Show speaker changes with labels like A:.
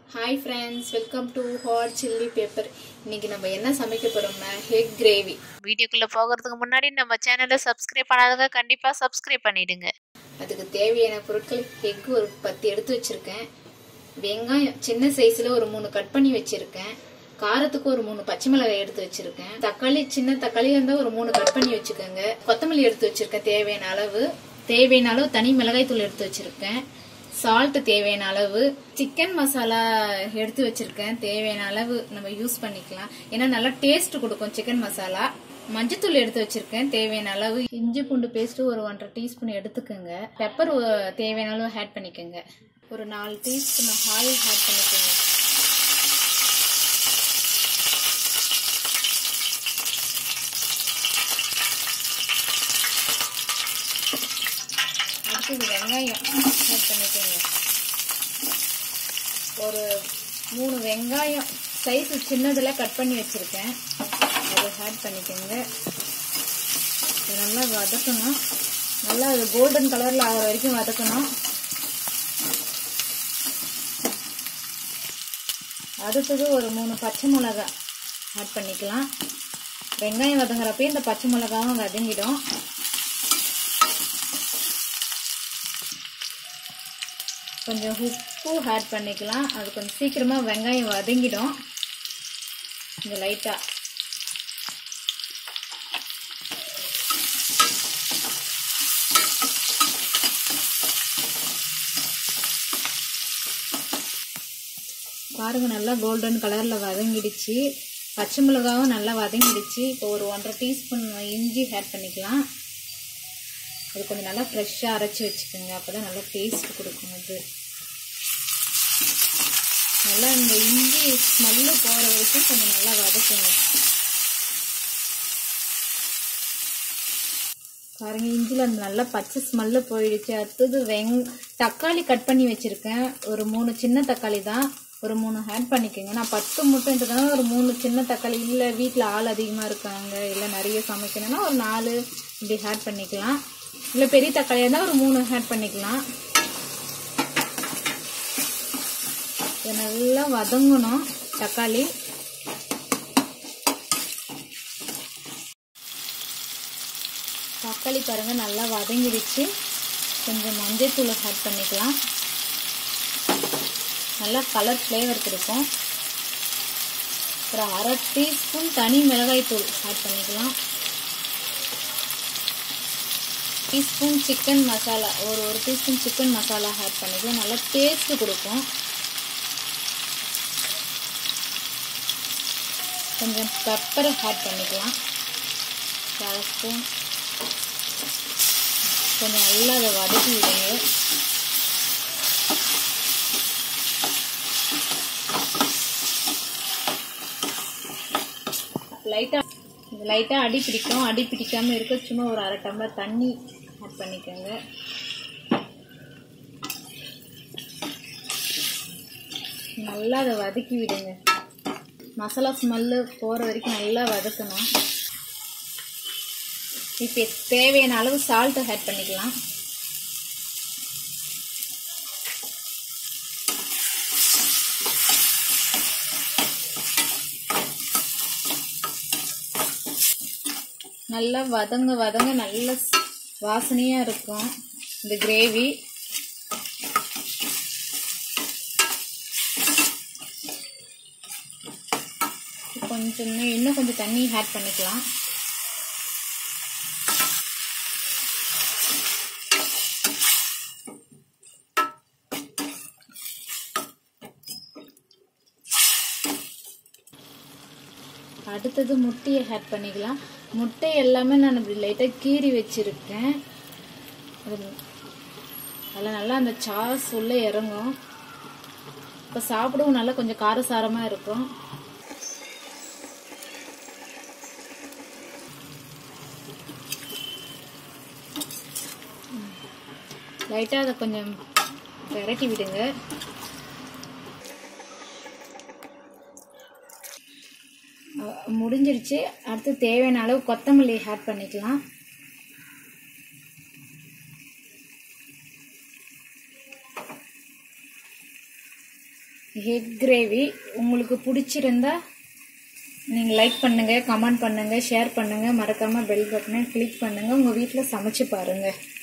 A: hi friends welcome to hot chilli pepper இன்னைக்கு நம்ம என்ன சமைக்க போறோம்னா ஹெக் கிரேவி
B: வீடியோக்குள்ள போகிறதுக்கு முன்னாடி நம்ம சேனலை சப்ஸ்கிரைப் பண்ணாதவங்க கண்டிப்பா சப்ஸ்கிரைப் பண்ணிடுங்க
A: அதுக்கு தேவையான பொருட்கள் எக் ஒரு பத்து எடுத்து வச்சிருக்கேன் வெங்காயம் சின்ன சைஸ்ல ஒரு மூணு கட் பண்ணி வச்சிருக்கேன் காரத்துக்கு ஒரு மூணு பச்சை மிளகாய் எடுத்து வச்சிருக்கேன் தக்காளி சின்ன தக்காளி இருந்தா ஒரு மூணு கட் பண்ணி வச்சுக்கோங்க கொத்தமல்லி எடுத்து வச்சிருக்கேன் தேவையான அளவு தேவையான அளவு தனி மிளகாய் தூள் எடுத்து வச்சிருக்கேன் சால்ட் தேவையான அளவு சிக்கன் மசாலா எடுத்து வச்சிருக்கேன் தேவையான அளவு நம்ம யூஸ் பண்ணிக்கலாம் ஏன்னா நல்லா டேஸ்ட் கொடுக்கும் சிக்கன் மசாலா மஞ்சத்தூள் எடுத்து வச்சிருக்கேன் தேவையான அளவு இஞ்சி பூண்டு பேஸ்ட் ஒரு ஒன்றரை டீஸ்பூன் எடுத்துக்கோங்க பெப்பர் தேவையான அளவு ஆட் பண்ணிக்கோங்க ஒரு நாலு டீஸ்பூன் ஆயில் ஆட் பண்ணிக்கோங்க அடுத்தது வெங்காயம் ஆட் பண்ணிக்கோங்க ஒரு மூணு வெங்காயம் சைஸ் சின்னதில் கட் பண்ணி வச்சுருக்கேன் அதை ஆட் பண்ணிக்கோங்க இது நல்லா வதக்கணும் நல்லா அது கோல்டன் கலரில் ஆகிற வரைக்கும் வதக்கணும் அடுத்தது ஒரு மூணு பச்சை மிளகா ஆட் பண்ணிக்கலாம் வெங்காயம் வதங்குறப்பே இந்த பச்சை மிளகாவும் வதங்கிடும் கொஞ்சம் உப்பு ஆட் பண்ணிக்கலாம் அது கொஞ்சம் சீக்கிரமாக வெங்காயம் வதங்கிடும் இந்த லைட்டாக பாருங்க நல்லா கோல்டன் கலரில் வதங்கிடுச்சு பச்சை மிளகாவும் நல்லா வதங்கிடுச்சு இப்போ ஒரு ஒன்றரை டீஸ்பூன் இஞ்சி ஆட் பண்ணிக்கலாம் அது கொஞ்சம் நல்லா ஃப்ரெஷ்ஷாக அரைச்சி வச்சுக்கோங்க அப்போ தான் நல்லா டேஸ்ட் கொடுக்கும் அது நல்லா இந்த இஞ்சி ஸ்மெல்லு போகிற வரைக்கும் கொஞ்சம் நல்லா வதக்குங்க பாருங்க இஞ்சியில் அந்த நல்லா பச்சை ஸ்மெல்லு போயிடுச்சு அடுத்தது வெங் தக்காளி கட் பண்ணி வச்சுருக்கேன் ஒரு மூணு சின்ன தக்காளி தான் ஒரு மூணு ஆட் பண்ணிக்கோங்க நான் பத்து முட்டைன்றதுனால ஒரு மூணு சின்ன தக்காளி இல்லை வீட்டில் ஆள் அதிகமாக இருக்காங்க இல்லை நிறைய சமைக்கணும்னா ஒரு நாலு இப்படி ஆட் பண்ணிக்கலாம் இல்லை பெரிய தக்காளியாக இருந்தால் ஒரு மூணு ஆட் பண்ணிக்கலாம் இது நல்லா வதங்கணும் தக்காளி தக்காளி பாருங்க நல்லா வதங்கிடுச்சு கொஞ்சம் மஞ்சள் தூள் ஆட் பண்ணிக்கலாம் நல்லா கலர் ஃப்ளேவர் கொடுக்கும் ஒரு அரை டீஸ்பூன் தனி மிளகாய் தூள் ஆட் பண்ணிக்கலாம் டீஸ்பூன் சிக்கன் மசாலா ஒரு ஒரு டீஸ்பூன் சிக்கன் மசாலா ஆட் பண்ணிக்கலாம் நல்லா டேஸ்ட் கொடுக்கும் கொஞ்சம் பெப்பரை ஆட் பண்ணிக்கலாம் அரை ஸ்பூன் கொஞ்சம் நல்லா அதை வதக்கி விடுங்க லைட்டாக லைட்டாக அடி பிடிக்கும் அடி பிடிக்காமல் இருக்க சும்மா ஒரு அரை டம்ளர் தண்ணி ஆட் பண்ணிக்கோங்க நல்லா அதை வதக்கி விடுங்க மசாலா ஸ்மெல்லு போகிற வரைக்கும் நல்லா வதக்கணும் இப்போ தேவையான அளவு சால்ட்டு ஆட் பண்ணிக்கலாம் நல்லா வதங்க வதங்க நல்ல வாசனையாக இருக்கும் இந்த கிரேவி கொஞ்சம் இன்னும் கொஞ்சம் தண்ணி ஆட் பண்ணிக்கலாம் அடுத்தது முட்டையை ஆட் பண்ணிக்கலாம் முட்டை எல்லாமே நான் இப்படி லைட்டாக கீறி வச்சுருக்கேன் அதில் நல்லா அந்த சாஸ் உள்ளே இறங்கும் இப்போ சாப்பிடவும் நல்லா கொஞ்சம் காரசாரமாக இருக்கும் லைட்டாக அதை கொஞ்சம் விரட்டி விடுங்க முடிஞ்சிருச்சு அடுத்து தேவையான அளவு கொத்தமல்லி ஆட் பண்ணிக்கலாம் எக் கிரேவி உங்களுக்கு பிடிச்சிருந்தா நீங்கள் லைக் பண்ணுங்கள் கமெண்ட் பண்ணுங்கள் ஷேர் பண்ணுங்கள் மறக்காமல் பெல் பட்டனை கிளிக் பண்ணுங்கள் உங்கள் வீட்டில் சமைச்சு பாருங்கள்